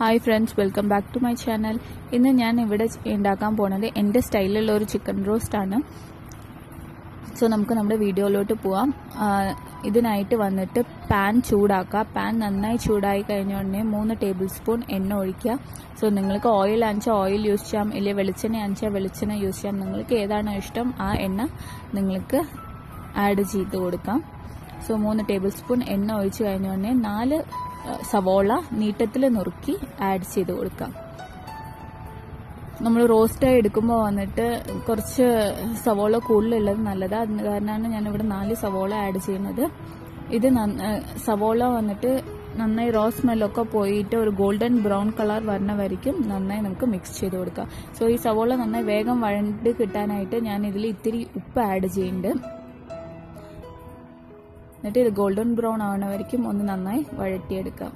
hi friends welcome back to my channel ഇന്ന് ഞാൻ ഇവിടെ ഉണ്ടാക്കാൻ പോണത് എൻ്റെ സ്റ്റൈലിലുള്ള ഒരു ചിക്കൻ റോസ്റ്റ് ആണ് സോ നമുക്ക് നമ്മുടെ വീഡിയോയിലോട്ട് പോവാം ആ, ഇതിനായിട്ട് വന്നിട്ട് പാൻ ചൂടാക്കുക പാൻ നന്നായി ചൂടായി കഴിഞ്ഞ ഉടനെ മൂന്ന് ടേബിൾ സ്പൂൺ എണ്ണ ഒഴിക്കുക സോ നിങ്ങൾക്ക് ഓയിൽ അണിച്ചാൽ ഓയിൽ യൂസ് ചെയ്യാം ഇല്ലെങ്കിൽ വെളിച്ചെണ്ണ അണിച്ചാൽ വെളിച്ചെണ്ണ യൂസ് ചെയ്യാം നിങ്ങൾക്ക് ഏതാണോ ഇഷ്ടം ആ എണ്ണ നിങ്ങൾക്ക് ആഡ് ചെയ്ത് കൊടുക്കാം സോ മൂന്ന് ടേബിൾ സ്പൂൺ എണ്ണ ഒഴിച്ച് കഴിഞ്ഞ ഉടനെ നാല് ആ, സവോള നീട്ടത്തിൽ നുറുക്കി ആഡ് ചെയ്ത് കൊടുക്കാം നമ്മൾ റോസ്റ്റായി എടുക്കുമ്പോൾ വന്നിട്ട് കുറച്ച് സവോള കൂടുതലുള്ളത് നല്ലതാണ് അത് കാരണമാണ് ഞാനിവിടെ നാല് സവോള ആഡ് ചെയ്യുന്നത് ഇത് നന്ന- സവോള വന്നിട്ട് നന്നായി റോ സ്മെല്ലൊക്കെ പോയിട്ട് ഒരു ഗോൾഡൻ ബ്രൗൺ കളർ വരണ വരയ്ക്കും നന്നായി നമുക്ക് മിക്സ് ചെയ്ത് കൊടുക്കാം സോ ഈ സവോള നന്നായി വേഗം വഴണ്ട് കിട്ടാനായിട്ട് ഞാൻ ഇതിൽ ഇത്തിരി ഉപ്പ് ആഡ് ചെയ്യുന്നുണ്ട് എന്നിട്ട് ഇത് ഗോൾഡൻ ബ്രൗൺ ആവണ വരയ്ക്കും ഒന്ന് നന്നായി വഴറ്റിയെടുക്കാം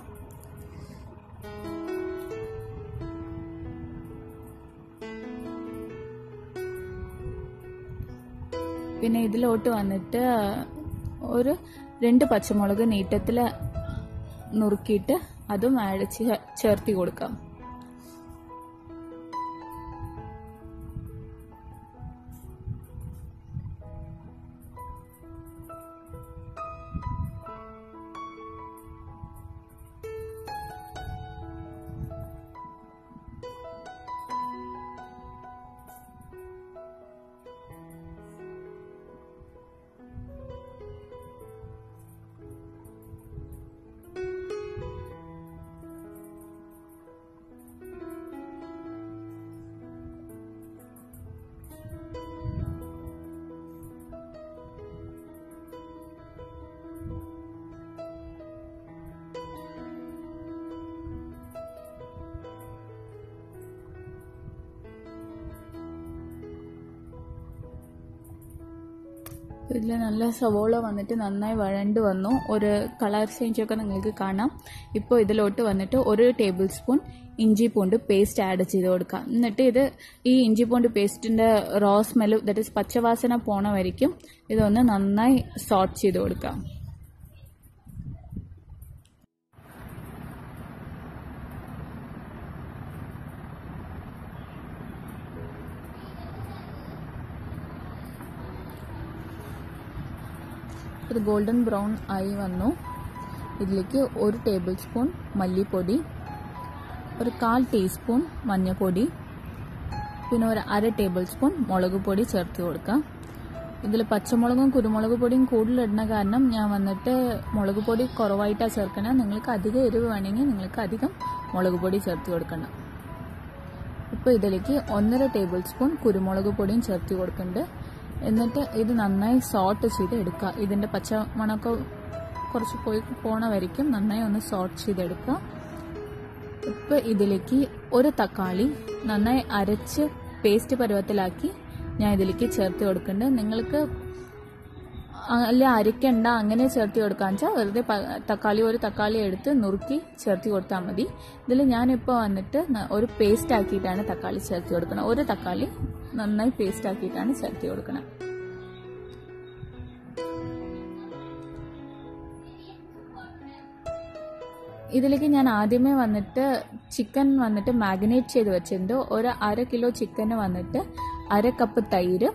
പിന്നെ ഇതിലോട്ട് വന്നിട്ട് ഒരു രണ്ട് പച്ചമുളക് നീട്ടത്തിൽ നുറുക്കിയിട്ട് അതും ആഡ് ചെ- ചേർത്തി കൊടുക്കാം ഇതിൽ നല്ല സവോള വന്നിട്ട് നന്നായി വഴണ്ട് വന്നു ഒരു കളർ ചേഞ്ച് ഒക്കെ നിങ്ങൾക്ക് കാണാം ഇപ്പോൾ ഇതിലോട്ട് വന്നിട്ട് ഒരു ടേബിൾ സ്പൂൺ ഇഞ്ചി പൂണ്ട് പേസ്റ്റ് ആഡ് ചെയ്ത് കൊടുക്കാം എന്നിട്ട് ഇത് ഈ ഇഞ്ചി പൂണ്ട് പേസ്റ്റിന്റെ റോ സ്മെല് ദറ്റ് ഇസ് പച്ചവാസന പോണ വരയ്ക്കും ഇതൊന്ന് നന്നായി സോട്ട് ചെയ്ത് കൊടുക്കാം ഇത് ഗോൾഡൻ ബ്രൗൺ ആയി വന്നു ഇതിലേക്ക് ഒരു ടേബിൾ സ്പൂൺ മല്ലിപ്പൊടി ഒരു കാൽ ടീസ്പൂൺ മഞ്ഞൾപ്പൊടി പിന്നെ ഒരു അര ടേബിൾ സ്പൂൺ മുളക് പൊടി ചേർത്ത് കൊടുക്കാം ഇതിൽ പച്ചമുളകും കുരുമുളക് പൊടിയും കൂടുതലിടുന്ന കാരണം ഞാൻ വന്നിട്ട് മുളക് പൊടി കുറവായിട്ടാണ് ചേർക്കണത് നിങ്ങൾക്ക് അധികം എരിവ് വേണമെങ്കിൽ നിങ്ങൾക്ക് അധികം മുളക് പൊടി ചേർത്ത് കൊടുക്കണം ഇപ്പോൾ ഇതിലേക്ക് ഒന്നര ടേബിൾ സ്പൂൺ കുരുമുളക് പൊടിയും ചേർത്ത് കൊടുക്കുന്നുണ്ട് എന്നിട്ട് ഇത് നന്നായി സോട്ട് ചെയ്ത് എടുക്കുക ഇതിൻ്റെ പച്ചമണക്ക കുറച്ച് പോയി പോണ വരയ്ക്കും നന്നായി ഒന്ന് സോട്ട് ചെയ്തെടുക്കുക ഇപ്പം ഇതിലേക്ക് ഒരു തക്കാളി നന്നായി അരച്ച് പേസ്റ്റ് പരുവത്തിലാക്കി ഞാൻ ഇതിലേക്ക് ചേർത്ത് കൊടുക്കുന്നുണ്ട് നിങ്ങൾക്ക് അല്ല അരയ്ക്കണ്ട അങ്ങനെ ചേർത്ത് കൊടുക്കാന്ന് വെച്ചാൽ വെറുതെ പ- തക്കാളി ഒരു തക്കാളി എടുത്ത് നുറുക്കി ചേർത്ത് കൊടുത്താൽ മതി ഇതിൽ ഞാനിപ്പോൾ വന്നിട്ട് ന- ഒരു പേസ്റ്റ് ആക്കിയിട്ടാണ് തക്കാളി ചേർത്ത് കൊടുക്കണം ഒരു തക്കാളി നന്നായി പേസ്റ്റ് ആക്കിയിട്ടാണ് ചേർത്ത് കൊടുക്കണം ഇതിലേക്ക് ഞാൻ ആദ്യമേ വന്നിട്ട് ചിക്കൻ വന്നിട്ട് മാഗ്നേറ്റ് ചെയ്ത് വെച്ചിട്ടുണ്ട് ഒരു അര കിലോ ചിക്കന് വന്നിട്ട് അര കപ്പ് തൈര്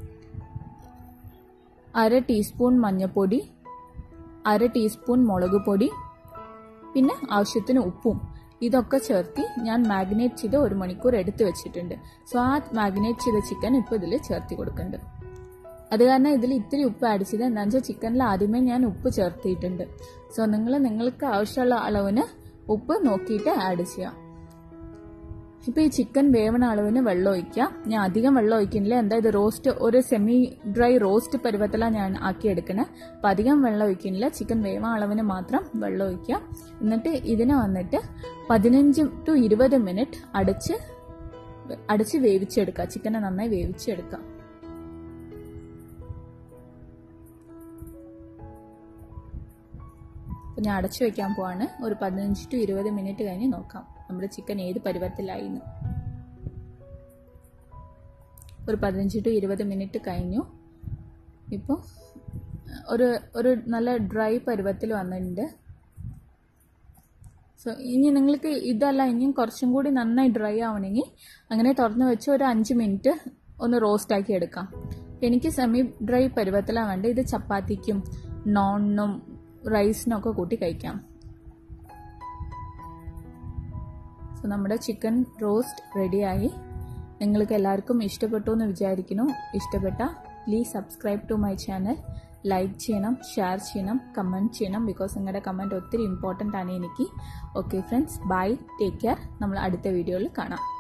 അര ടീസ്പൂൺ മഞ്ഞൾപ്പൊടി അര ടീസ്പൂൺ മുളക് പൊടി പിന്നെ ആവശ്യത്തിന് ഉപ്പും ഇതൊക്കെ ചേർത്തി ഞാൻ മാഗ്നേറ്റ് ചെയ്ത് ഒരു മണിക്കൂർ എടുത്ത് വെച്ചിട്ടുണ്ട് സോ ആ മാഗ്നേറ്റ് ചെയ്ത ചിക്കൻ ഇപ്പോൾ ഇതിൽ ചേർത്തി കൊടുക്കുന്നുണ്ട് അത് കാരണം ഇതിൽ ഇത്തിരി ഉപ്പ് ആഡ് ചെയ്ത് എന്താണെന്ന് വെച്ചാൽ ചിക്കനിൽ ആദ്യമേ ഞാൻ ഉപ്പ് ചേർത്തിയിട്ടുണ്ട് സോ നിങ്ങൾ നിങ്ങൾക്ക് ആവശ്യമുള്ള അളവിന് ഉപ്പ് നോക്കിയിട്ട് ആഡ് ചെയ്യാം ഇപ്പൊ ഈ ചിക്കൻ വേവണ അളവിന് വെള്ളം ഒഴിക്കുക ഞാൻ അധികം വെള്ളം ഒഴിക്കുന്നില്ല എന്താ ഇത് റോസ്റ്റ് ഒരു സെമി ഡ്രൈ റോസ്റ്റ് പരുവത്തിലാണ് ഞാൻ ആക്കിയെടുക്കണേ അപ്പൊ അധികം വെള്ളം ഒഴിക്കുന്നില്ല ചിക്കൻ വേവ അളവിന് മാത്രം വെള്ളം ഒഴിക്കുക എന്നിട്ട് ഇതിനെ വന്നിട്ട് പതിനഞ്ച് ടു ഇരുപത് മിനിറ്റ് അടച്ച് അടച്ച് വേവിച്ചെടുക്കുക ചിക്കനെ നന്നായി വേവിച്ചെടുക്കുക അപ്പോൾ ഞാൻ അടച്ചു വെക്കാൻ പോവാണ് ഒരു പതിനഞ്ച് ടു ഇരുപത് മിനിറ്റ് കഴിഞ്ഞ് നോക്കാം നമ്മുടെ ചിക്കൻ ഏത് പരുവത്തിലായി എന്ന് ഒരു പതിനഞ്ച് ടു ഇരുപത് മിനിറ്റ് കഴിഞ്ഞു ഇപ്പോൾ ഒരു ഒരു നല്ല ഡ്രൈ പരുവത്തിൽ വന്നിട്ടുണ്ട് സോ ഇനി നിങ്ങൾക്ക് ഇതല്ല ഇനിയും കുറച്ചും കൂടി നന്നായി ഡ്രൈ ആവണമെങ്കിൽ അങ്ങനെ തുറന്ന് വെച്ച് ഒരു അഞ്ച് മിനിറ്റ് ഒന്ന് റോസ്റ്റ് ആക്കി എടുക്കാം എനിക്ക് സെമി ഡ്രൈ പരുവത്തിലാണ് വേണ്ടത് ഇത് ചപ്പാത്തിക്കും നോണിനും റൈസിനും ഒക്കെ കൂട്ടി കഴിക്കാം സോ നമ്മുടെ ചിക്കൻ റോസ്റ്റ് റെഡിയായി നിങ്ങൾക്ക് എല്ലാവർക്കും ഇഷ്ടപ്പെട്ടു എന്ന് വിചാരിക്കുന്നു ഇഷ്ടപ്പെട്ട please subscribe to my channel like ചെയ്യണം ഷെയർ ചെയ്യണം കമൻറ്റ് ചെയ്യണം ബിക്കോസ് നിങ്ങളുടെ കമൻറ്റ് ഒത്തിരി ഇമ്പോർട്ടൻ്റ് ആണ് എനിക്ക് okay friends bye take care നമ്മൾ അടുത്ത വീഡിയോയിൽ കാണാം